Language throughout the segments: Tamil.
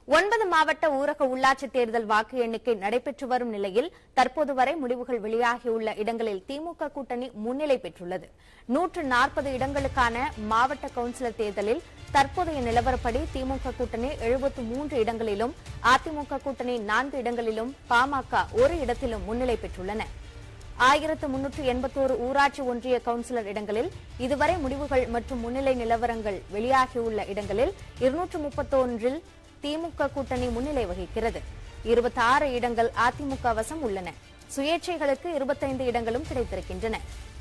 ஒன்பது மாவட்ட ஊரக உள்ளாட்சி தேர்தல் வாக்கு எண்ணிக்கை நடைபெற்று வரும் நிலையில் தற்போது வரை முடிவுகள் வெளியாகியுள்ள இடங்களில் திமுக கூட்டணி முன்னிலை பெற்றுள்ளது நூற்று நாற்பது இடங்களுக்கான மாவட்ட கவுன்சிலர் தேர்தலில் தற்போதைய நிலவரப்படி திமுக கூட்டணி எழுபத்து மூன்று இடங்களிலும் அதிமுக கூட்டணி நான்கு இடங்களிலும் பாமக ஒரு இடத்திலும் முன்னிலை பெற்றுள்ளன ஆயிரத்து முன்னூற்று எண்பத்தோரு ஊராட்சி ஒன்றிய கவுன்சிலர் இடங்களில் இதுவரை முடிவுகள் மற்றும் முன்னிலை நிலவரங்கள் வெளியாகியுள்ள இடங்களில் இருநூற்று முப்பத்தொன்றில் திமுக கூட்டணி முன்னிலை வகிக்கிறது இருபத்தாறு இடங்கள் அதிமுக வசம் உள்ளன சுயேட்சைகளுக்கு இருபத்தைந்து இடங்களும் கிடைத்திருக்கின்றன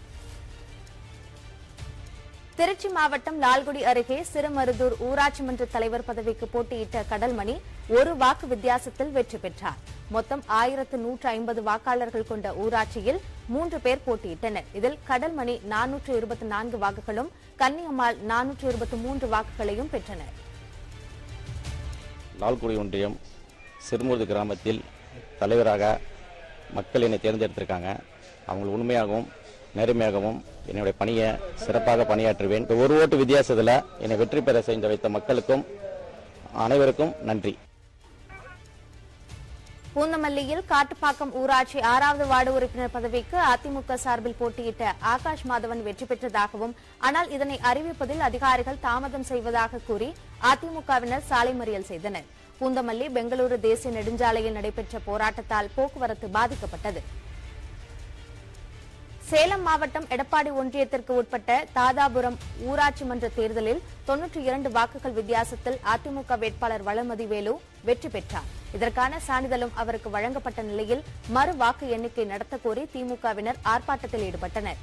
திருச்சி மாவட்டம் லால்குடி அருகே சிறுமருதூர் ஊராட்சி மன்ற தலைவர் பதவிக்கு போட்டியிட்ட கடல்மணி ஒரு வாக்கு வித்தியாசத்தில் வெற்றி பெற்றார் மொத்தம் ஆயிரத்து நூற்று ஐம்பது வாக்காளர்கள் கொண்ட ஊராட்சியில் மூன்று பேர் போட்டியிட்டனர் இதில் கடல்மணி நானூற்று இருபத்தி நான்கு வாக்குகளும் கன்னியம்மாள் நானூற்று இருபத்தி மூன்று வாக்குகளையும் பெற்றனர் லால்குடி ஒன்றியம் சிறுமுருது கிராமத்தில் தலைவராக மக்கள் என்னை தேர்ந்தெடுத்திருக்காங்க அவங்க உண்மையாகவும் நேர்மையாகவும் என்னுடைய பணியை சிறப்பாக பணியாற்றுவேன் இந்த ஒரு ஓட்டு வித்தியாசத்தில் என்னை வெற்றி பெற செய்து வைத்த மக்களுக்கும் அனைவருக்கும் நன்றி பூந்தமல்லியில் காட்டுப்பாக்கம் ஊராட்சி ஆறாவது வார்டு உறுப்பினர் பதவிக்கு அதிமுக சார்பில் போட்டியிட்ட ஆகாஷ் மாதவன் வெற்றி பெற்றதாகவும் ஆனால் இதனை அறிவிப்பதில் அதிகாரிகள் தாமதம் செய்வதாக கூறி அதிமுகவினர் சாலை மறியல் செய்தனர் பூந்தமல்லி பெங்களூரு தேசிய நெடுஞ்சாலையில் நடைபெற்ற போராட்டத்தால் போக்குவரத்து பாதிக்கப்பட்டது சேலம் மாவட்டம் எடப்பாடி ஒன்றியத்திற்கு உட்பட்ட தாதாபுரம் ஊராட்சி மன்ற தேர்தலில் தொன்னூற்றி இரண்டு வாக்குகள் வித்தியாசத்தில் அதிமுக வேட்பாளர் வளமதி வேலு வெற்றி பெற்றார் இதற்கான சான்றிதழும் அவருக்கு வழங்கப்பட்ட நிலையில் மறு வாக்கு எண்ணிக்கை நடத்தக் கோரி திமுகவினர் ஆர்ப்பாட்டத்தில் ஈடுபட்டனர்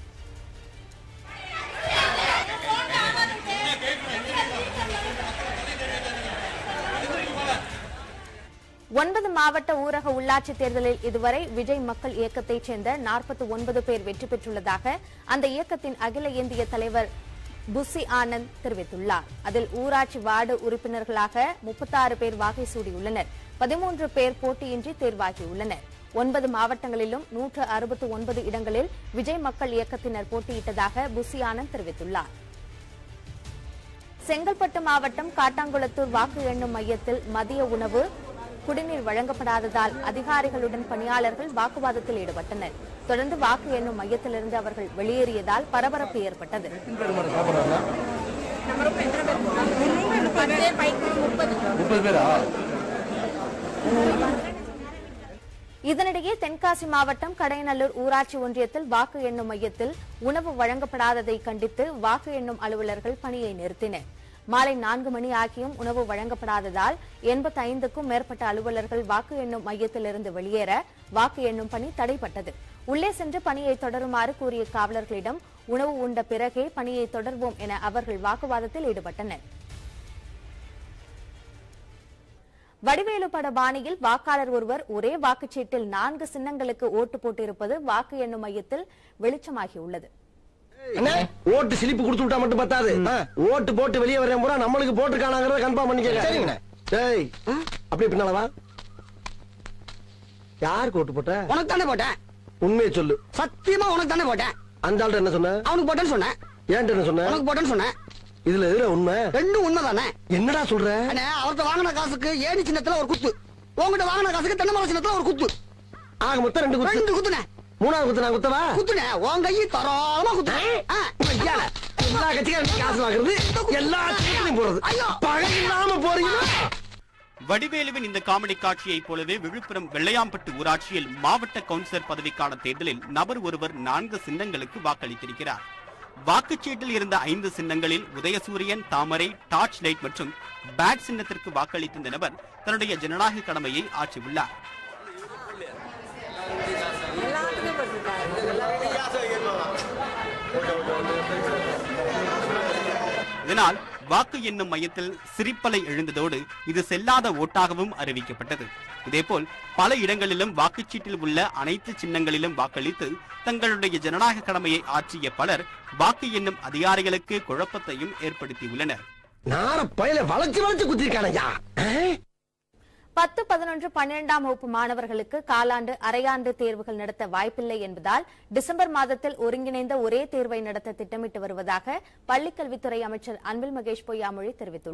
ஒன்பது மாவட்ட ஊரக உள்ளாட்சி தேர்தலில் இதுவரை விஜய் மக்கள் இயக்கத்தைச் சேர்ந்த நாற்பத்தி ஒன்பது பேர் வெற்றி பெற்றுள்ளதாக அந்த இயக்கத்தின் அகில இந்திய தலைவர் புஸ்ஸி ஆனந்த் தெரிவித்துள்ளார் அதில் ஊராட்சி வார்டு உறுப்பினர்களாக முப்பத்தாறு பேர் வாகை சூடியுள்ளனர் பதிமூன்று பேர் போட்டியின்றி தேர்வாகியுள்ளனர் ஒன்பது மாவட்டங்களிலும் நூற்று அறுபத்து ஒன்பது இடங்களில் விஜய் மக்கள் இயக்கத்தினர் போட்டியிட்டதாக புஸ்ஸி ஆனந்த் தெரிவித்துள்ளார் செங்கல்பட்டு மாவட்டம் காட்டாங்குளத்தூர் வாக்கு எண்ணும் மையத்தில் மதிய உணவு குடிநீர் வழங்கப்படாததால் அதிகாரிகளுடன் பணியாளர்கள் வாக்குவாதத்தில் ஈடுபட்டனர் தொடர்ந்து வாக்கு எண்ணும் மையத்திலிருந்து அவர்கள் வெளியேறியதால் பரபரப்பு ஏற்பட்டது முப்பது பேரா இதனிடையே தென்காசி மாவட்டம் கடையநல்லூர் ஊராட்சி ஒன்றியத்தில் வாக்கு எண்ணும் மையத்தில் உணவு வழங்கப்படாததை கண்டித்து வாக்கு எண்ணும் அலுவலர்கள் பணியை நிறுத்தினர் மாலை நான்கு மணி ஆகியும் உணவு வழங்கப்படாததால் எண்பத்தி ஐந்துக்கும் மேற்பட்ட அலுவலர்கள் வாக்கு எண்ணும் மையத்திலிருந்து வெளியேற வாக்கு எண்ணும் பணி தடைப்பட்டது உள்ளே சென்று பணியை தொடருமாறு கூறிய காவலர்களிடம் உணவு உண்ட பிறகே பணியை தொடர்வோம் என அவர்கள் வாக்குவாதத்தில் ஈடுபட்டனர் வடிவேலு பட பாணியில் வாக்காளர் ஒருவர் ஒரே வாக்குச்சீட்டில் நான்கு சின்னங்களுக்கு ஓட்டு போட்டிருப்பது வாக்கு எண்ணும் மையத்தில் வெளிச்சமாகியுள்ளது அண்ணே, ஓட்டு சிலிப்பு கொடுத்து விட்டா மட்டும் பத்தாது ஓட்டு போட்டு வெளியே வரேன் பூரா நம்மளுக்கு போட்டுருக்கானாங்கிறத கன்ஃபார்ம் பண்ணிக்கங்க சரிங்கண்ணே டேய் அப்படியே பின்னால வா யாருக்கு ஓட்டு போட்ட உனக்கு தானே போட்டேன் உண்மையை சொல்லு சத்தியமா உனக்கு தானே போட்டேன் அந்த ஆள்கிட்ட என்ன சொன்ன அவனுக்கு போட்டேன்னு சொன்னேன் ஏன்ட்ட என்ன சொன்ன உனக்கு போட்டேன்னு சொன்னேன் இதுல எதுல உண்மை ரெண்டும் உண்மைதானே என்னடா சொல்ற அண்ணே அவர்கிட்ட வாங்கின காசுக்கு ஏணி சின்னத்துல ஒரு குத்து உங்ககிட்ட வாங்கின காசுக்கு தென்னை மரம் சின்னத்துல ஒரு குத்து ஆக மொத்தம் ரெண்டு குத்து ரெண்டு குத்துனே மூணாவது குத்து நான் குத்தவா குத்துனே உன் கையை தரோளமா குத்துனே ஆ. ஐயால, எல்லா கட்சிக்காரும் காசு வாங்குறது எல்லா கட்சிகளையும் போறது ஐயோ. பகை இல்லாம போறீங்களா வடிவேலுவின் இந்த காமெடி காட்சியைப் போலவே விழுப்புரம் வெள்ளையாம்பட்டு ஊராட்சியில் மாவட்ட கவுன்சிலர் பதவிக்கான தேர்தலில் நபர் ஒருவர் நான்கு சின்னங்களுக்கு வாக்களித்திருக்கிறார் வாக்குச்சீட்டில் இருந்த ஐந்து சின்னங்களில் உதயசூரியன் தாமரை டார்ச் லைட் மற்றும் பேட் சின்னத்திற்கு வாக்களித்த இந்த நபர் தன்னுடைய ஜனநாயக கடமையை ஆற்றியுள்ளார் இதனால் வாக்கு எண்ணும் மையத்தில் சிரிப்பலை எழுந்ததோடு இது செல்லாத ஓட்டாகவும் அறிவிக்கப்பட்டது இதேபோல் பல இடங்களிலும் வாக்குச்சீட்டில் உள்ள அனைத்து சின்னங்களிலும் வாக்களித்து தங்களுடைய ஜனநாயக கடமையை ஆற்றிய பலர் வாக்கு எண்ணும் அதிகாரிகளுக்கு குழப்பத்தையும் ஏற்படுத்தியுள்ளனர் நார பயில வளைச்சு வளைச்சு குத்திருக்கானையா பத்து பதினொன்று பன்னிரெண்டாம் வகுப்பு மாணவர்களுக்கு காலாண்டு அரையாண்டு தேர்வுகள் நடத்த வாய்ப்பில்லை என்பதால் டிசம்பர் மாதத்தில் ஒருங்கிணைந்த ஒரே தேர்வை நடத்த திட்டமிட்டு வருவதாக பள்ளிக்கல்வித்துறை அமைச்சர் அன்பில் மகேஷ் பொய்யாமொழி தெரிவித்துள்ளார்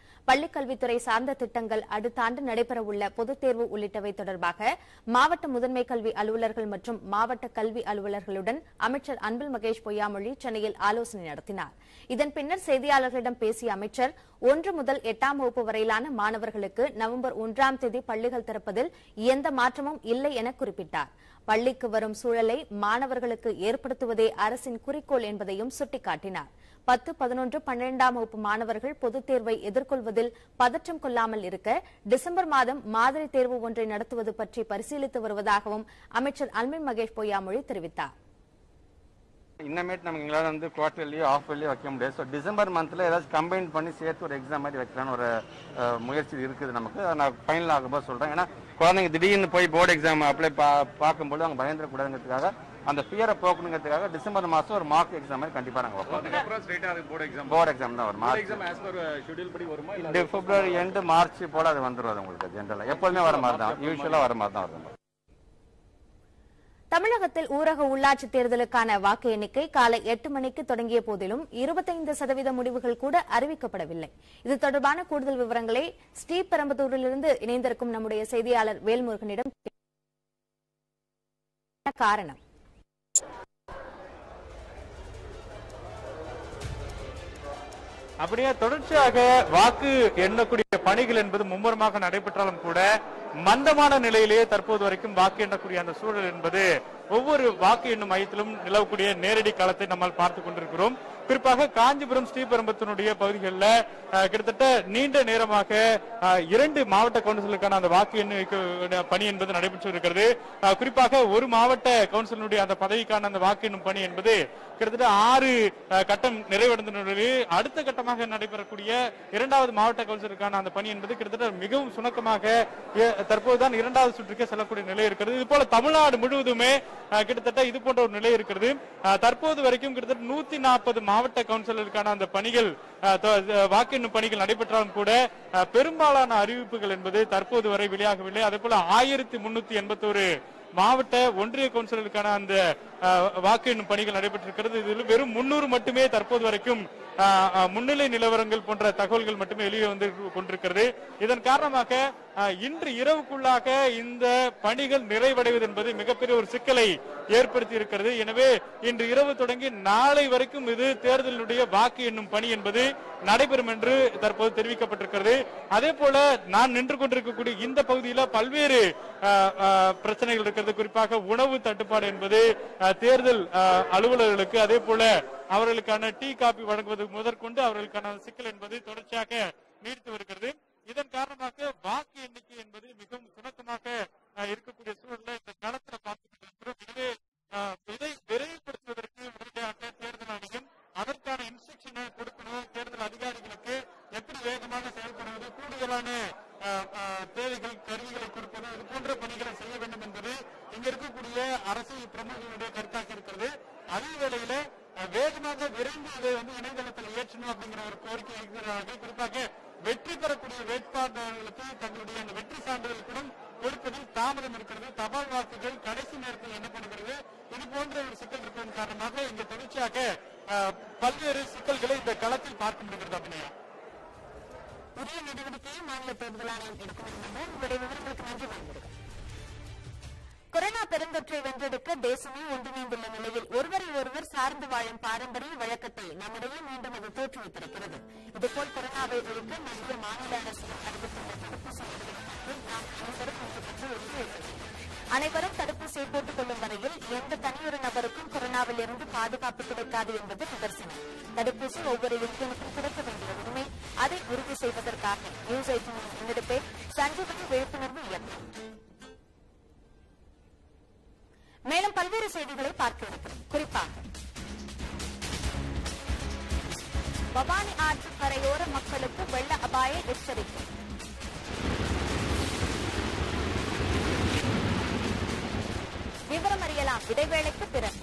பள்ளிக்கல்வித்துறை சார்ந்த திட்டங்கள் அடுத்த ஆண்டு நடைபெறவுள்ள பொதுத் தேர்வு உள்ளிட்டவை தொடர்பாக மாவட்ட முதன்மை கல்வி அலுவலர்கள் மற்றும் மாவட்ட கல்வி அலுவலர்களுடன் அமைச்சர் அன்பில் மகேஷ் பொய்யாமொழி சென்னையில் ஆலோசனை நடத்தினார் இதன் பின்னர் செய்தியாளர்களிடம் பேசிய அமைச்சர் ஒன்று முதல் எட்டாம் வகுப்பு வரையிலான மாணவர்களுக்கு நவம்பர் ஒன்றாம் தேதி பள்ளிகள் திறப்பதில் எந்த மாற்றமும் இல்லை என குறிப்பிட்டார் பள்ளிக்கு வரும் சூழலை மாணவர்களுக்கு ஏற்படுத்துவதே அரசின் குறிக்கோள் என்பதையும் சுட்டிக்காட்டினார் பத்து பதினொன்று பன்னிரண்டாம் வகுப்பு மாணவர்கள் பொதுத் தேர்வை எதிர்கொள்வதில் பதற்றம் கொள்ளாமல் இருக்க டிசம்பர் மாதம் மாதிரி தேர்வு ஒன்றை நடத்துவது பற்றி பரிசீலித்து வருவதாகவும் அமைச்சர் அன்பில் மகேஷ் பொய்யாமொழி தெரிவித்தார் இன்னமேட்டு நமக்கு எங்களால் வந்து குவார்டர்லியோ ஆஃப் இயர்லியோ வைக்க முடியாது ஸோ டிசம்பர் மந்த்தில் ஏதாச்சும் கம்பைன் பண்ணி சேர்த்து ஒரு எக்ஸாம் மாதிரி வைக்கலாம்னு ஒரு அஹ், முயற்சி இருக்குது நமக்கு அதை நான் ஃபைனல் ஆகும்போது சொல்கிறேன் ஏன்னா குழந்தைங்க திடீர்னு போய் போர்டு எக்ஸாம் அப்ளை பா பார்க்கும்போது அவங்க பயந்துடக்கூடாதுங்கிறதுக்காக அந்த ஃபியரை போக்கணுங்கிறதுக்காக டிசம்பர் மாதம் ஒரு மார்க் எக்ஸாம் மாதிரி கண்டிப்பாக நாங்கள் வைப்போம் போர்டு எக்ஸாம் போர்டு எக்ஸாம் தான் வரும் March exam as per schedule படி வருமா இல்ல இந்த பிப்ரவரி எண்டு மார்ச் போல் அது வந்துடும் அது உங்களுக்கு ஜென்ரலாக எப்போதுமே வர மாதிரி தான் யூஸ்வலாக வர மாதிரி தான் வரும் தமிழகத்தில் ஊரக உள்ளாட்சி தேர்தலுக்கான வாக்கு எண்ணிக்கை காலை எட்டு மணிக்கு தொடங்கிய போதிலும் இருபத்தைந்து சதவீத முடிவுகள் கூட அறிவிக்கப்படவில்லை இது தொடர்பான கூடுதல் விவரங்களை ஸ்ரீபெரும்புதூரிலிருந்து இணைந்திருக்கும் நம்முடைய செய்தியாளர் வேல்முருகனிடம் கேட்கலாம். காரணம் அப்படியே தொடர்ச்சியாக வாக்கு எண்ணக்கூடிய பணிகள் என்பது மும்முரமாக நடைபெற்றாலும் கூட மந்தமான நிலையிலேயே தற்போது வரைக்கும் வாக்கு எண்ணக்கூடிய அந்த சூழல் என்பது ஒவ்வொரு வாக்கு எண்ணும் மையத்திலும் நிலவக்கூடிய நேரடி காலத்தை நம்மால் பார்த்து கொண்டிருக்கிறோம் குறிப்பாக காஞ்சிபுரம் ஸ்ரீபெரும்பத்தினுடைய பகுதிகளில் அஹ், கிட்டத்தட்ட நீண்ட நேரமாக அஹ், இரண்டு மாவட்ட கவுன்சிலுக்கான அந்த வாக்கு எண்ணிக்கை பணி என்பது நடைபெற்று இருக்கிறது அஹ், குறிப்பாக ஒரு மாவட்ட கவுன்சிலுடைய அந்த பதவிக்கான அந்த வாக்கு எண்ணும் பணி என்பது கிட்டத்தட்ட ஆறு அஹ், கட்டம் நிறைவடைந்த நிலையில் அடுத்த கட்டமாக நடைபெறக்கூடிய இரண்டாவது மாவட்ட கவுன்சிலுக்கான அந்த பணி என்பது கிட்டத்தட்ட மிகவும் சுணக்கமாக எ- தற்போதுதான் இரண்டாவது சுற்றுக்கே செல்லக்கூடிய நிலை இருக்கிறது இது போல தமிழ்நாடு முழுவதுமே அஹ், கிட்டத்தட்ட இது போன்ற ஒரு நிலை இருக்கிறது அஹ், தற்போது வரைக்கும் கிட்டத்தட்ட நூத்தி நாற்பது மாவட்ட கவுன்சிலருக்கான அந்த பணிகள் அஹ், தொ- அஹ், வாக்கு எண்ணும் பணிகள் நடைபெற்றாலும் கூட அஹ், பெரும்பாலான அறிவிப்புகள் என்பது தற்போது வரை வெளியாகவில்லை அதே போல ஆயிரத்தி முன்னூத்தி எண்பத்தோரு மாவட்ட ஒன்றிய கவுன்சிலருக்கான அந்த அஹ், வாக்கு எண்ணும் பணிகள் நடைபெற்றிருக்கிறது இதில் வெறும் முன்னூறு மட்டுமே தற்போது வரைக்கும் அஹ், அஹ், முன்னிலை நிலவரங்கள் போன்ற தகவல்கள் மட்டுமே வெளியே வந்து கொண்டிருக்கிறது இதன் காரணமாக அஹ், இன்று இரவுக்குள்ளாக இந்த பணிகள் நிறைவடைவது என்பது மிகப்பெரிய ஒரு சிக்கலை ஏற்படுத்தி இருக்கிறது எனவே இன்று இரவு தொடங்கி நாளை வரைக்கும் இது தேர்தலுடைய வாக்கு எண்ணும் பணி என்பது நடைபெறும் என்று தற்போது தெரிவிக்கப்பட்டிருக்கிறது அதே போல நான் நின்று கொண்டிருக்கக்கூடிய இந்த பகுதியில பல்வேறு அஹ், அஹ், பிரச்சனைகள் இருக்கிறது குறிப்பாக உணவு தட்டுப்பாடு என்பது அஹ், தேர்தல் அஹ், அலுவலர்களுக்கு அதே போல அவர்களுக்கான டீ காபி வழங்குவது முதற்கொண்டு அவர்களுக்கான சிக்கல் என்பது தொடர்ச்சியாக நீடித்து வருகிறது இதன் காரணமாக வாக்கு எண்ணிக்கை என்பது மிகவும் சுணக்கமாக அஹ், இருக்கக்கூடிய சூழல்ல இந்த களத்துல பார்த்துக்கிட்டு இருக்கிறோம் எனவே அஹ், இதை விரைவுபடுத்துவதற்கு உடனடியாக தேர்தல் ஆணையம் அதற்கான இன்ஸ்ட்ரக்ஷனை கொடுக்கணும் தேர்தல் அதிகாரிகளுக்கு எப்படி வேகமாக செயல்படுவது கூடுதலான அஹ், அஹ், தேவைகள் கருவிகளை கொடுப்பது இது போன்ற பணிகளை செய்ய வேண்டும் என்பது இங்க இருக்கக்கூடிய அரசியல் பிரமுகர்களுடைய கருத்தாக இருக்கிறது அதே வேளையில அஹ், வேகமாக விரைந்து இதை வந்து இணையதளத்தில் ஏற்றணும் அப்படிங்கிற ஒரு கோரிக்கை இருக்கிறார்கள் குறிப்பாக வெற்றி பெறக்கூடிய வேட்பாளர்களுக்கு தங்களுடைய அந்த வெற்றி சான்றிதழ் கூட கொடுப்பதில் தாமதம் இருக்கிறது தபால் வாக்குகள் கடைசி நேரத்தில் எண்ணப்படுகிறது இது போன்ற ஒரு சிக்கல் இருப்பதன் காரணமாக இங்க தொடர்ச்சியாக அஹ், பல்வேறு சிக்கல்களை இந்த களத்தில் பார்க்க முடிகிறது அப்படின்னா உரிய நடவடிக்கையை மாநில தேர்தல் ஆணையம் எடுக்க வேண்டும் என்று உங்களுடைய விவரங்களுக்கு நன்றி வழங்குகிறேன் கொரோனா பெருந்தொற்றை வென்றெடுக்க தேசமே ஒன்றிணைந்துள்ள நிலையில் ஒருவரை ஒருவர் சார்ந்து வாழும் பாரம்பரிய வழக்கத்தை நம்மிடையே மீண்டும் அது தோற்றுவித்திருக்கிறது இதுபோல் கொரோனாவை ஒழிக்க மத்திய மாநில அரசுகள் அறிவித்துள்ள தடுப்பூசி நடவடிக்கைகளுக்கு நாம் அனைவரும் ஒன்றுபட்டு ஒத்துழைக்க வேண்டும். அனைவரும் தடுப்பூசியை போட்டுக் கொள்ளும் வரையில் எந்த தனியொரு நபருக்கும் கொரோனாவில் இருந்து பாதுகாப்பு கிடைக்காது என்பது நிதர்சனம் தடுப்பூசி ஒவ்வொரு இந்தியனுக்கும் கிடைக்க வேண்டிய உரிமை அதை உறுதி செய்வதற்காக நியூஸ் எயிட்டின் முன்னெடுப்பே சஞ்சீவனி விழிப்புணர்வு இயக்கம் மேலும் பல்வேறு செய்திகளை பார்க்க இருக்கிறோம் குறிப்பாக பவானி ஆற்று கரையோர மக்களுக்கு வெள்ள அபாய எச்சரிக்கை விவரம் அறியலாம் இடைவேளைக்கு பிறகு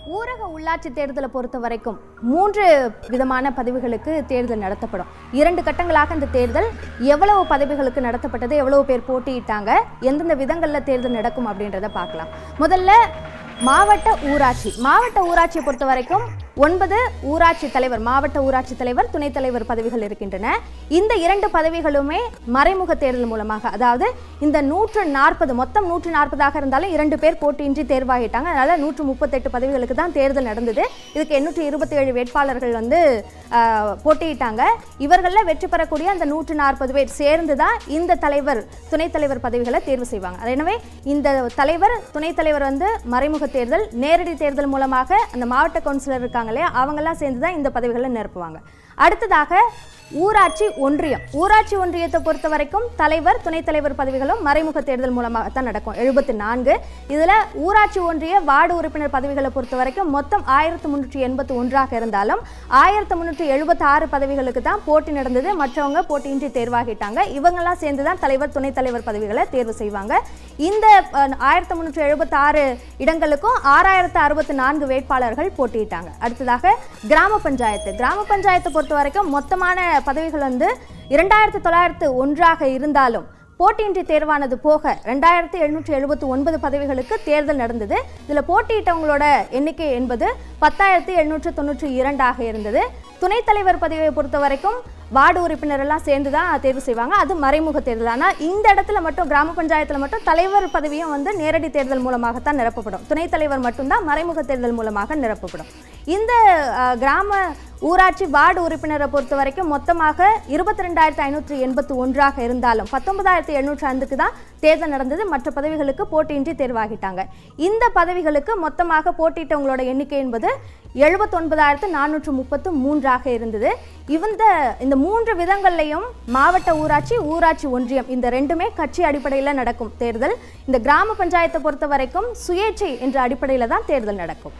ஊரக உள்ளாட்சி தேர்தலை பொறுத்த வரைக்கும் மூன்று விதமான பதவிகளுக்கு தேர்தல் நடத்தப்படும் இரண்டு கட்டங்களாக இந்த தேர்தல் எவ்வளவு பதவிகளுக்கு நடத்தப்பட்டது எவ்வளவு பேர் போட்டியிட்டாங்க எந்தெந்த விதங்களில் தேர்தல் நடக்கும் அப்படின்றத பார்க்கலாம் முதல்ல மாவட்ட ஊராட்சி மாவட்ட ஊராட்சியை பொறுத்த வரைக்கும் ஒன்பது ஊராட்சி தலைவர் மாவட்ட ஊராட்சி தலைவர் துணைத் தலைவர் பதவிகள் இருக்கின்றன இந்த இரண்டு பதவிகளுமே மறைமுக தேர்தல் மூலமாக அதாவது இந்த நூற்று நாற்பது மொத்தம் நூற்று நாற்பதாக இருந்தாலும் இரண்டு பேர் போட்டியின்றி தேர்வாகிட்டாங்க அதனால நூற்று முப்பத்தெட்டு பதவிகளுக்கு தான் தேர்தல் நடந்தது இதுக்கு எண்ணூற்றி இருபத்தி ஏழு வேட்பாளர்கள் வந்து ஆஹ், போட்டியிட்டாங்க இவர்களில் வெற்றி பெறக்கூடிய அந்த நூற்று நாற்பது பேர் சேர்ந்து தான் இந்த தலைவர் துணைத் தலைவர் பதவிகளை தேர்வு செய்வாங்க அது எனவே இந்த தலைவர் துணைத் தலைவர் வந்து மறைமுக தேர்தல் நேரடி தேர்தல் மூலமாக அந்த மாவட்ட கவுன்சிலர் இருக்காங்க இல்லையா அவங்கெல்லாம் சேர்ந்து தான் இந்த பதவிகளை நிரப்புவாங்க அடுத்ததாக ஊராட்சி ஒன்றியம் ஊராட்சி ஒன்றியத்தை பொறுத்த வரைக்கும் தலைவர் துணைத் தலைவர் பதவிகளும் மறைமுக தேர்தல் மூலமாக தான் நடக்கும் எழுபத்தி நான்கு இதில் ஊராட்சி ஒன்றிய வார்டு உறுப்பினர் பதவிகளை பொறுத்த வரைக்கும் மொத்தம் ஆயிரத்து முன்னூற்றி எண்பத்தி ஒன்றாக இருந்தாலும் ஆயிரத்து முன்னூற்றி எழுபத்தி ஆறு பதவிகளுக்கு தான் போட்டி நடந்தது மற்றவங்க போட்டியின்றி தேர்வாகிட்டாங்க இவங்கெல்லாம் சேர்ந்து தான் தலைவர் துணைத் தலைவர் பதவிகளை தேர்வு செய்வாங்க இந்த ஆயிரத்தி முன்னூற்றி எழுபத்தி ஆறு இடங்களுக்கும் ஆறாயிரத்து அறுபத்தி நான்கு வேட்பாளர்கள் போட்டியிட்டாங்க அடுத்ததாக கிராம பஞ்சாயத்து கிராம பஞ்சாயத்தை பொறுத்த வரைக்கும் மொத்தமான பதவிகள் வந்து இரண்டாயிரத்து தொள்ளாயிரத்து ஒன்றாக இருந்தாலும் போட்டியின்றி தேர்வானது போக ரெண்டாயிரத்தி எழுநூற்றி எழுபத்தி ஒன்பது பதவிகளுக்கு தேர்தல் நடந்தது இதில் போட்டியிட்டவங்களோட எண்ணிக்கை என்பது பத்தாயிரத்தி எழுநூற்று தொண்ணூற்றி இரண்டாக இருந்தது துணைத் தலைவர் பதவியை பொறுத்த வரைக்கும் வார்டு உறுப்பினர் எல்லாம் சேர்ந்து தான் தேர்வு செய்வாங்க அது மறைமுக தேர்தல் ஆனால் இந்த இடத்துல மட்டும் கிராம பஞ்சாயத்தில் மட்டும் தலைவர் பதவியும் வந்து நேரடி தேர்தல் மூலமாகத்தான் நிரப்பப்படும் துணைத் தலைவர் மட்டும்தான் மறைமுக தேர்தல் மூலமாக நிரப்பப்படும் இந்த அஹ், கிராம ஊராட்சி வார்டு உறுப்பினரை பொறுத்த வரைக்கும் மொத்தமாக இருபத்தி ரெண்டாயிரத்தி ஐநூற்றி எண்பத்தி ஒன்றாக இருந்தாலும் பத்தொன்பதாயிரத்தி எழுநூற்றி ஐந்துக்கு தான் தேர்தல் நடந்தது மற்ற பதவிகளுக்கு போட்டியின்றி தேர்வாகிட்டாங்க இந்த பதவிகளுக்கு மொத்தமாக போட்டியிட்டவங்களோட எண்ணிக்கை என்பது எழுபத்தொன்பதாயிரத்து நானூற்று முப்பத்து மூன்றாக இருந்தது இந்த இந்த மூன்று விதங்கள்லையும் மாவட்ட ஊராட்சி ஊராட்சி ஒன்றியம் இந்த ரெண்டுமே கட்சி அடிப்படையில் நடக்கும் தேர்தல் இந்த கிராம பஞ்சாயத்தை பொறுத்த வரைக்கும் சுயேட்சை என்ற அடிப்படையில் தான் தேர்தல் நடக்கும்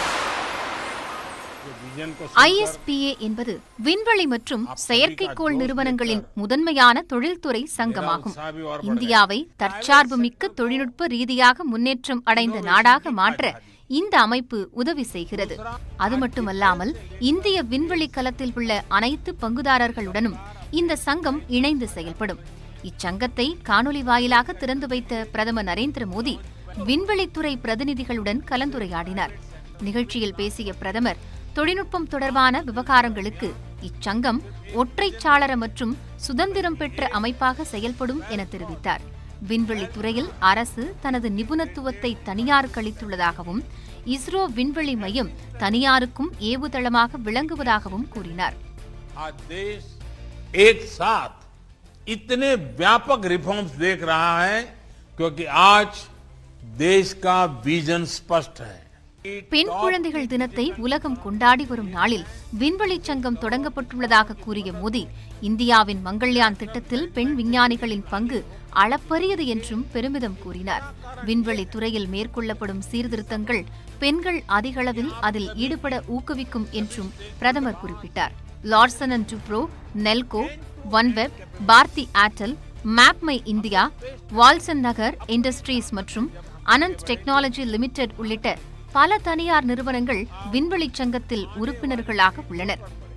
ஐஎஸ்பிஏ என்பது விண்வெளி மற்றும் செயற்கைக்கோள் நிறுவனங்களின் முதன்மையான தொழில்துறை சங்கமாகும் இந்தியாவை தற்சார்பு மிக்க தொழில்நுட்ப ரீதியாக முன்னேற்றம் அடைந்த நாடாக மாற்ற இந்த அமைப்பு உதவி செய்கிறது அது மட்டுமல்லாமல் இந்திய விண்வெளி கலத்தில் உள்ள அனைத்து பங்குதாரர்களுடனும் இந்த சங்கம் இணைந்து செயல்படும் இச்சங்கத்தை காணொலி வாயிலாக திறந்து வைத்த பிரதமர் நரேந்திர மோடி விண்வெளித்துறை பிரதிநிதிகளுடன் கலந்துரையாடினார் நிகழ்ச்சியில் பேசிய பிரதமர் தொழில்நுட்பம் தொடர்பான விவகாரங்களுக்கு இச்சங்கம் ஒற்றைச்சாளர மற்றும் சுதந்திரம் பெற்ற அமைப்பாக செயல்படும் என தெரிவித்தார் விண்வெளி துறையில் அரசு தனது நிபுணத்துவத்தை தனியாருக்கு அளித்துள்ளதாகவும் இஸ்ரோ விண்வெளி மையம் தனியாருக்கும் ஏவுதளமாக விளங்குவதாகவும் கூறினார் आज देश एक साथ इतने व्यापक रिफॉर्म्स देख रहा है क्योंकि आज देश का विजन स्पष्ट है பெண் குழந்தைகள் தினத்தை உலகம் கொண்டாடி வரும் நாளில் விண்வெளி சங்கம் தொடங்கப்பட்டுள்ளதாக கூறிய மோடி இந்தியாவின் மங்கள்யான் திட்டத்தில் பெண் விஞ்ஞானிகளின் பங்கு அளப்பரியது என்றும் பெருமிதம் கூறினார் விண்வெளி துறையில் மேற்கொள்ளப்படும் சீர்திருத்தங்கள் பெண்கள் அதிகளவில் அதில் ஈடுபட ஊக்குவிக்கும் என்றும் பிரதமர் குறிப்பிட்டார் Larsen and Toubro Nelco OneWeb Bharti Airtel MapmyIndia Walchandnagar Industries மற்றும் அனந்த் டெக்னாலஜி லிமிடெட் உள்ளிட்ட பல தனியார் நிறுவனங்கள் விண்வெளி சங்கத்தில் உறுப்பினர்களாக உள்ளனர்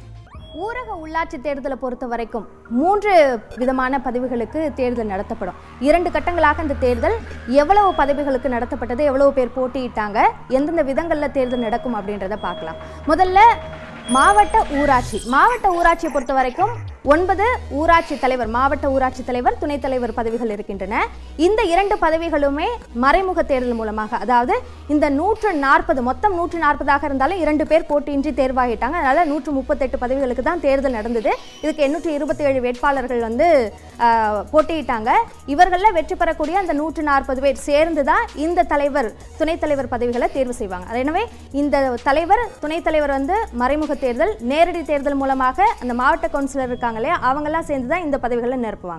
ஊரக உள்ளாட்சி தேர்தலை பொறுத்த வரைக்கும் மூன்று விதமான பதவிகளுக்கு தேர்தல் நடத்தப்படும் இரண்டு கட்டங்களாக இந்த தேர்தல் எவ்வளவு பதவிகளுக்கு நடத்தப்பட்டது எவ்வளவு பேர் போட்டியிட்டாங்க எந்தெந்த விதங்களில் தேர்தல் நடக்கும் அப்படின்றத பார்க்கலாம் முதல்ல மாவட்ட ஊராட்சி மாவட்ட ஊராட்சியை பொறுத்த வரைக்கும் ஒன்பது ஊராட்சி தலைவர் மாவட்ட ஊராட்சி தலைவர் துணைத் தலைவர் பதவிகள் இருக்கின்றன இந்த இரண்டு பதவிகளுமே மறைமுக தேர்தல் மூலமாக அதாவது இந்த நூற்று நாற்பது மொத்தம் நூற்று நாற்பதாக இருந்தாலும் இரண்டு பேர் போட்டியின்றி தேர்வாகிட்டாங்க அதனால நூற்று முப்பத்தெட்டு பதவிகளுக்கு தான் தேர்தல் நடந்தது இதுக்கு எண்ணூற்றி இருபத்தி ஏழு வேட்பாளர்கள் வந்து ஆஹ், போட்டியிட்டாங்க இவர்களில் வெற்றி பெறக்கூடிய அந்த நூற்று நாற்பது பேர் சேர்ந்து தான் இந்த தலைவர் துணைத் தலைவர் பதவிகளை தேர்வு செய்வாங்க அது எனவே இந்த தலைவர் துணைத் தலைவர் வந்து மறைமுக தேர்தல் நேரடி தேர்தல் மூலமாக அந்த மாவட்ட கவுன்சிலர் இருக்காங்க இல்லையா அவங்கெல்லாம் சேர்ந்து தான் இந்த பதவிகளை நிரப்புவாங்க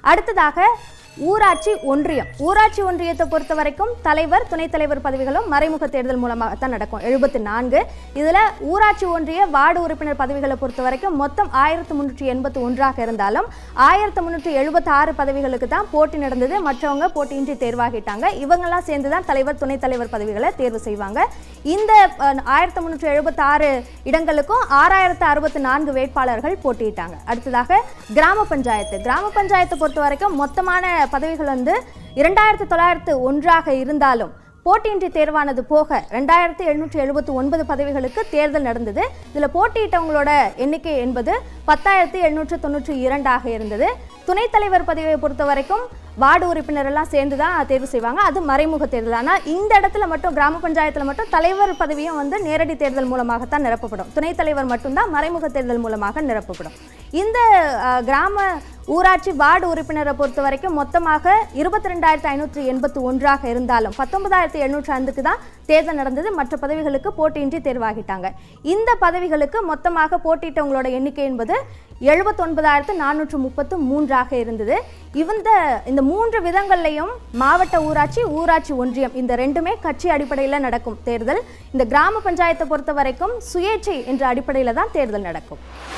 அடுத்ததாக ஊராட்சி ஒன்றியம் ஊராட்சி ஒன்றியத்தை பொறுத்த வரைக்கும் தலைவர் துணைத் தலைவர் பதவிகளும் மறைமுக தேர்தல் மூலமாக தான் நடக்கும் எழுபத்தி நான்கு இதுல ஊராட்சி ஒன்றிய வார்டு உறுப்பினர் பதவிகளை பொறுத்த வரைக்கும் மொத்தம் ஆயிரத்து முன்னூற்றி எண்பத்தி ஒன்றாக இருந்தாலும் ஆயிரத்து முன்னூற்றி எழுபத்தி ஆறு பதவிகளுக்கு தான் போட்டி நடந்தது மற்றவங்க போட்டியின்றி தேர்வாகிட்டாங்க இவங்கெல்லாம் சேர்ந்து தான் தலைவர் துணைத் தலைவர் பதவிகளை தேர்வு செய்வாங்க இந்த ஆயிரத்தி முன்னூற்றி எழுபத்தி ஆறு இடங்களுக்கும் ஆறாயிரத்து அறுபத்தி நான்கு வேட்பாளர்கள் போட்டியிட்டாங்க அடுத்ததாக கிராம பஞ்சாயத்து கிராம பஞ்சாயத்தை பொறுத்த வரைக்கும் மொத்தமான பதவிகள் வந்து இரண்டாயிரத்து தொள்ளாயிரத்து ஒன்றாக இருந்தாலும் போட்டியின்றி தேர்வானது போக ரெண்டாயிரத்து எழுநூற்றி எழுபத்தி ஒன்பது பதவிகளுக்கு தேர்தல் நடந்தது இதில் போட்டியிட்டவங்களோட எண்ணிக்கை என்பது பத்தாயிரத்து எழுநூற்று தொண்ணூற்றி இரண்டாக இருந்தது துணைத் தலைவர் பதவியை பொறுத்த வரைக்கும் வார்டு உறுப்பினர் எல்லாம் சேர்ந்து தான் தேர்வு செய்வாங்க அது மறைமுக தேர்தல் ஆனால் இந்த இடத்துல மட்டும் கிராம பஞ்சாயத்தில் மட்டும் தலைவர் பதவியும் வந்து நேரடி தேர்தல் மூலமாகத்தான் நிரப்பப்படும் துணைத் தலைவர் மட்டும்தான் மறைமுக தேர்தல் மூலமாக நிரப்பப்படும் இந்த அஹ், கிராம ஊராட்சி வார்டு உறுப்பினரை பொறுத்த வரைக்கும் மொத்தமாக இருபத்தி ரெண்டாயிரத்தி ஐநூற்றி எண்பத்தி ஒன்றாக இருந்தாலும் பத்தொன்பதாயிரத்தி எழுநூற்றி ஐந்துக்கு தான் தேர்தல் நடந்தது மற்ற பதவிகளுக்கு போட்டியின்றி தேர்வாகிட்டாங்க இந்த பதவிகளுக்கு மொத்தமாக போட்டியிட்டவங்களோட எண்ணிக்கை என்பது எழுபத்தொன்பதாயிரத்து நானூற்று முப்பத்து மூன்றாக இருந்தது இந்த இந்த மூன்று விதங்கள்லையும் மாவட்ட ஊராட்சி ஊராட்சி ஒன்றியம் இந்த ரெண்டுமே கட்சி அடிப்படையில் நடக்கும் தேர்தல் இந்த கிராம பஞ்சாயத்தை பொறுத்த வரைக்கும் சுயேட்சை என்ற அடிப்படையில் தான் தேர்தல் நடக்கும்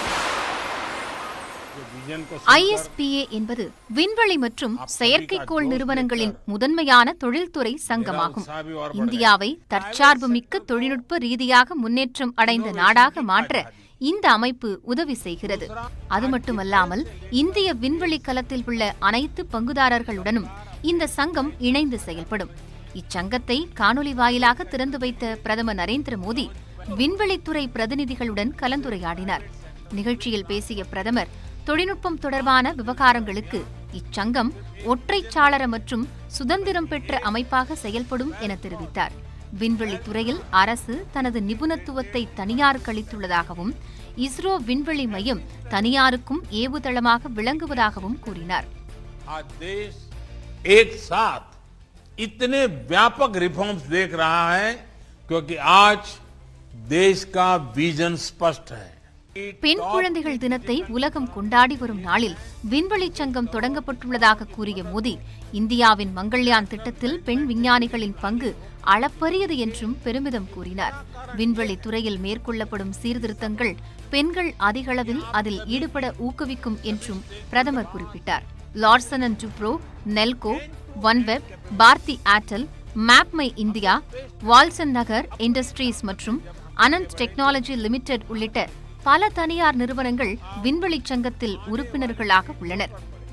ஐஎஸ்பிஏ என்பது விண்வெளி மற்றும் செயற்கைக்கோள் நிறுவனங்களின் முதன்மையான தொழில்துறை சங்கமாகும் இந்தியாவை தற்சார்பு மிக்க தொழில்நுட்ப ரீதியாக முன்னேற்றம் அடைந்த நாடாக மாற்ற இந்த அமைப்பு உதவி செய்கிறது அது மட்டுமல்லாமல் இந்திய விண்வெளி கலத்தில் உள்ள அனைத்து பங்குதாரர்களுடனும் இந்த சங்கம் இணைந்து செயல்படும் இச்சங்கத்தை காணொலி வாயிலாக திறந்து வைத்த பிரதமர் நரேந்திர மோடி விண்வெளித்துறை பிரதிநிதிகளுடன் கலந்துரையாடினார் நிகழ்ச்சியில் பேசிய பிரதமர் தொழில்நுட்பம் தொடர்பான விவகாரங்களுக்கு இச்சங்கம் ஒற்றைச்சாளர மற்றும் சுதந்திரம் பெற்ற அமைப்பாக செயல்படும் என தெரிவித்தார் விண்வெளி துறையில் அரசு தனது நிபுணத்துவத்தை தனியாருக்கு அளித்துள்ளதாகவும் இஸ்ரோ விண்வெளி மையம் தனியாருக்கும் ஏவுதளமாக விளங்குவதாகவும் கூறினார் आज देश एक साथ इतने व्यापक रिफॉर्म्स देख रहा है क्योंकि आज देश का विजन स्पष्ट है பெண் குழந்தைகள் தினத்தை உலகம் கொண்டாடி வரும் நாளில் விண்வெளி சங்கம் தொடங்கப்பட்டுள்ளதாக கூறிய மோடி இந்தியாவின் மங்கள்யான் திட்டத்தில் பெண் விஞ்ஞானிகளின் பங்கு அளப்பரியது என்றும் பெருமிதம் கூறினார் விண்வெளி துறையில் மேற்கொள்ளப்படும் சீர்திருத்தங்கள் பெண்கள் அதிகளவில் அதில் ஈடுபட ஊக்குவிக்கும் என்றும் பிரதமர் குறிப்பிட்டார் Larsen and Toubro Nelco OneWeb Bharti Airtel MapmyIndia Walchandnagar Industries மற்றும் அனந்த் டெக்னாலஜி லிமிடெட் உள்ளிட்ட பல தனியார் நிறுவனங்கள் விண்வெளி சங்கத்தில் உறுப்பினர்களாக உள்ளனர்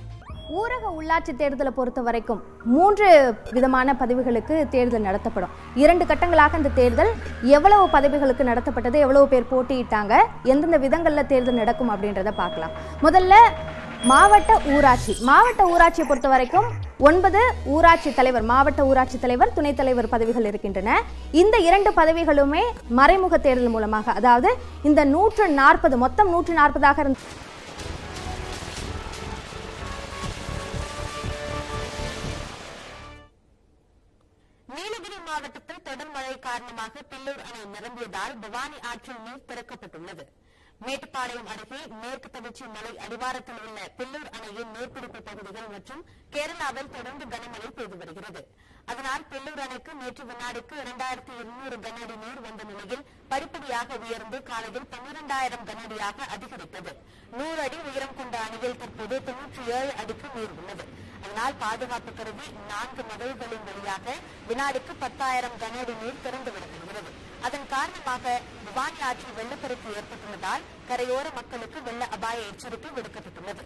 ஊரக உள்ளாட்சி தேர்தலை பொறுத்த வரைக்கும் மூன்று விதமான பதவிகளுக்கு தேர்தல் நடத்தப்படும் இரண்டு கட்டங்களாக இந்த தேர்தல் எவ்வளவு பதவிகளுக்கு நடத்தப்பட்டது எவ்வளவு பேர் போட்டியிட்டாங்க எந்தெந்த விதங்களில் தேர்தல் நடக்கும் அப்படின்றத பார்க்கலாம் முதல்ல மாவட்ட ஊராட்சி மாவட்ட ஊராட்சியை பொறுத்த வரைக்கும் ஒன்பது ஊராட்சி தலைவர் மாவட்ட ஊராட்சி தலைவர் துணைத் தலைவர் பதவிகள் இருக்கின்றன இந்த இரண்டு பதவிகளுமே மறைமுக தேர்தல் மூலமாக அதாவது இந்த நூற்று நாற்பது மொத்தம் நூற்று நாற்பதாக இருந்த நீலகிரி மாவட்டத்தில் தொடர் மழை காரணமாக பில்லூர் அணை நிரம்பியதால் பவானி ஆற்றில் நீர் திறக்கப்பட்டுள்ளது மேட்டுப்பாளையம் அருகே மேற்கு தொடர்ச்சி மலை அடிவாரத்தில் உள்ள பில்லூர் அணையின் நீர்பிடிப்பு பகுதிகள் மற்றும் கேரளாவில் தொடர்ந்து கனமழை பெய்து வருகிறது அதனால் பில்லூர் அணைக்கு நேற்று வினாடிக்கு இரண்டாயிரத்தி இருநூறு கனஅடி நீர் வந்த நிலையில் படிப்படியாக உயர்ந்து காலையில் பன்னிரண்டாயிரம் கனஅடியாக அதிகரித்தது நூறு அடி உயரம் கொண்ட அணையில் தற்போது தொன்னூற்றி ஏழு அடிக்கு நீர் உள்ளது அதனால் பாதுகாப்பு கருதி நான்கு மதகுகளின் வழியாக வினாடிக்கு பத்தாயிரம் கனஅடி நீர் திறந்து விடப்படுகிறது அதன் காரணமாக பவானி ஆற்றில் வெள்ளப்பெருக்கு ஏற்பட்டுள்ளதால் கரையோர மக்களுக்கு வெள்ள அபாய எச்சரிக்கை விடுக்கப்பட்டுள்ளது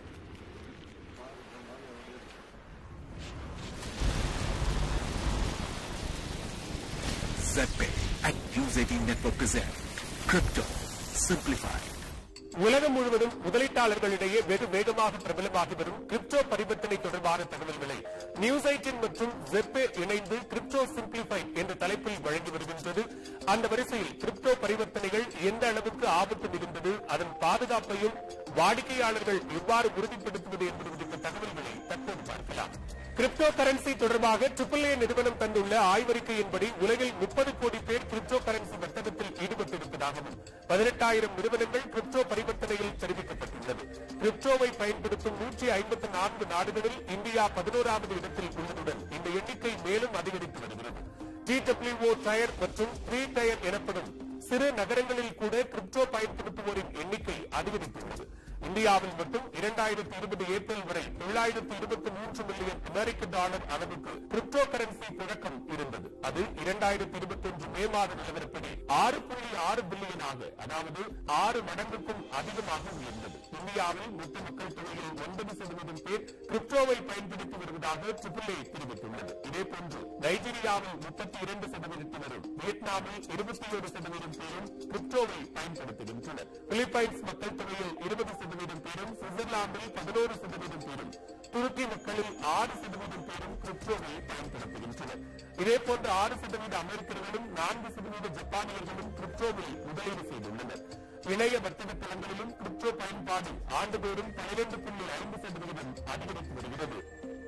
ZPay at News18 Network present Crypto Simplified. உலகம் முழுவதும் முதலீட்டாளர்களிடையே வெகு வேகமாக பிரபலமாகி வரும் கிரிப்டோ பரிவர்த்தனை தொடர்பான தகவல்களை நியூஸ் எயிட்டின் மற்றும் வெப்பே இணைந்து கிரிப்டோ சிம்பிளிஃபை என்ற தலைப்பில் வழங்கி வருகின்றது அந்த வரிசையில் கிரிப்டோ பரிவர்த்தனைகள் எந்த அளவுக்கு ஆபத்து மிகுந்தது அதன் பாதுகாப்பையும் வாடிக்கையாளர்கள் எவ்வாறு உறுதிப்படுத்துவது என்பது குறித்த தகவல்களை தற்போது பார்க்கலாம் கிரிப்டோ கரன்சி தொடர்பாக ட்ரிபிள் ஏ நிறுவனம் தந்துள்ள ஆய்வறிக்கையின்படி உலகில் முப்பது கோடி பேர் கிரிப்டோ கரன்சி வர்த்தகத்தில் ஈடுபட்டிருப்பதாகவும் பதினெட்டாயிரம் நிறுவனங்கள் கிரிப்டோ பரிவர்த்தனையில் தெரிவிக்கப்பட்டுள்ளது கிரிப்டோவை பயன்படுத்தும் நூற்றி ஐம்பத்தி நான்கு நாடுகளில் இந்தியா பதினோராவது இடத்தில் உள்ளதுடன் இந்த எண்ணிக்கை மேலும் அதிகரித்து வருகிறது டிடபிள்யூஓ டயர் மற்றும் த்ரீ டயர் எனப்படும் சிறு நகரங்களில் கூட கிரிப்டோ பயன்படுத்துவோரின் எண்ணிக்கை அதிகரித்துள்ளது இந்தியாவில் மட்டும் இரண்டாயிரத்தி இருபது ஏப்ரல் வரை தொள்ளாயிரத்தி இருபத்தி மூன்று மில்லியன் அமெரிக்க டாலர் அளவுக்கு கிரிப்டோ கரன்சி புழக்கம் இருந்தது அது இரண்டாயிரத்தி இருபத்தி ஒன்று மே மாத நிலவரப்படி ஆறு புள்ளி ஆறு பில்லியனாக அதாவது ஆறு மடங்குக்கும் அதிகமாக உயர்ந்தது இந்தியாவில் மொத்த மக்கள் தொகையில் ஒன்பது சதவீதம் பேர் கிரிப்டோவை பயன்படுத்தி வருவதாக ட்ரிபிள் ஏ தெரிவித்துள்ளது இதேபோன்று நைஜீரியாவில் முப்பத்தி இரண்டு சதவீதத்தினரும் வியட்நாமில் இருபத்தி ஒரு சதவீதம் பேரும் கிரிப்டோவை பயன்படுத்துகின்றனர் பிலிப்பைன்ஸ் மக்கள் தொகையில் இருபது சதவீதம் பேரும் சுவிட்சர்லாந்தில் பதினோரு சதவீதம் பேரும் துருக்கி மக்களில் ஆறு சதவீதம் பேரும் கிரிப்டோவை பயன்படுத்துகின்றனர் இதேபோன்று ஆறு சதவீத அமெரிக்கர்களும் நான்கு சதவீத ஜப்பானியர்களும் கிரிப்டோவில் முதலீடு செய்துள்ளனர் இணைய வர்த்தக தளங்களிலும் கிரிப்டோ பயன்பாடு ஆண்டுதோறும் பனிரெண்டு புள்ளி ஐந்து சதவீதம் அதிகரித்து வருகிறது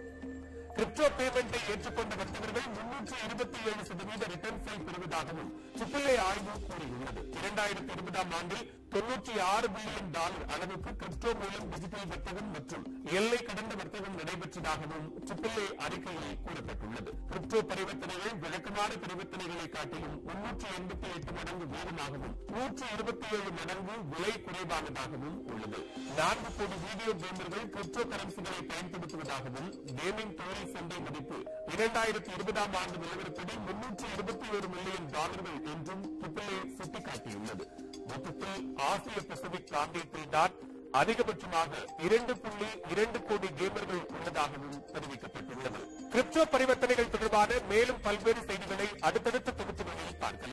கிரிப்டோ பேமெண்டை ஏற்றுக்கொண்ட வர்த்தகர்கள் முன்னூற்றி இருபத்தி ஏழு சதவீத ரிட்டர்ன்ஸை பெறுவதாகவும் ட்ரிபிள் ஏ ஆய்வு கூறியுள்ளது இரண்டாயிரத்தி இருபதாம் ஆண்டில் தொன்னூற்றி ஆறு பில்லியன் டாலர் அளவுக்கு கிரிப்டோ மூலம் டிஜிட்டல் வர்த்தகம் மற்றும் எல்லை கடந்த வர்த்தகம் நடைபெற்றதாகவும் ட்ரிபிள் ஏ அறிக்கையில் கூறப்பட்டுள்ளது கிரிப்டோ பரிவர்த்தனைகள் வழக்கமான பரிவர்த்தனைகளை காட்டிலும் முன்னூற்றி எண்பத்தி எட்டு மடங்கு வேகமாகவும் நூற்றி இருபத்தி ஏழு மடங்கு விலை குறைவானதாகவும் உள்ளது நான்கு கோடி வீடியோ கேமர்கள் கிரிப்டோ கரன்சிகளை பயன்படுத்துவதாகவும் கேமிங் தொழில் சந்தை மதிப்பு இரண்டாயிரத்தி இருபதாம் ஆண்டு நிலவரப்படி முன்னூற்றி இருபத்தி ஒரு மில்லியன் டாலர்கள் என்றும் ட்ரிபிள் ஏ சுட்டிக்காட்டியுள்ளது மொத்தத்தில் ஆசிய பசிபிக் பிராந்தியத்தில் தான் அதிகபட்சமாக இரண்டு புள்ளி இரண்டு கோடி கேமர்கள் உள்ளதாகவும் தெரிவிக்கப்பட்டுள்ளது கிரிப்டோ பரிவர்த்தனைகள் தொடர்பான மேலும் பல்வேறு செய்திகளை அடுத்தடுத்து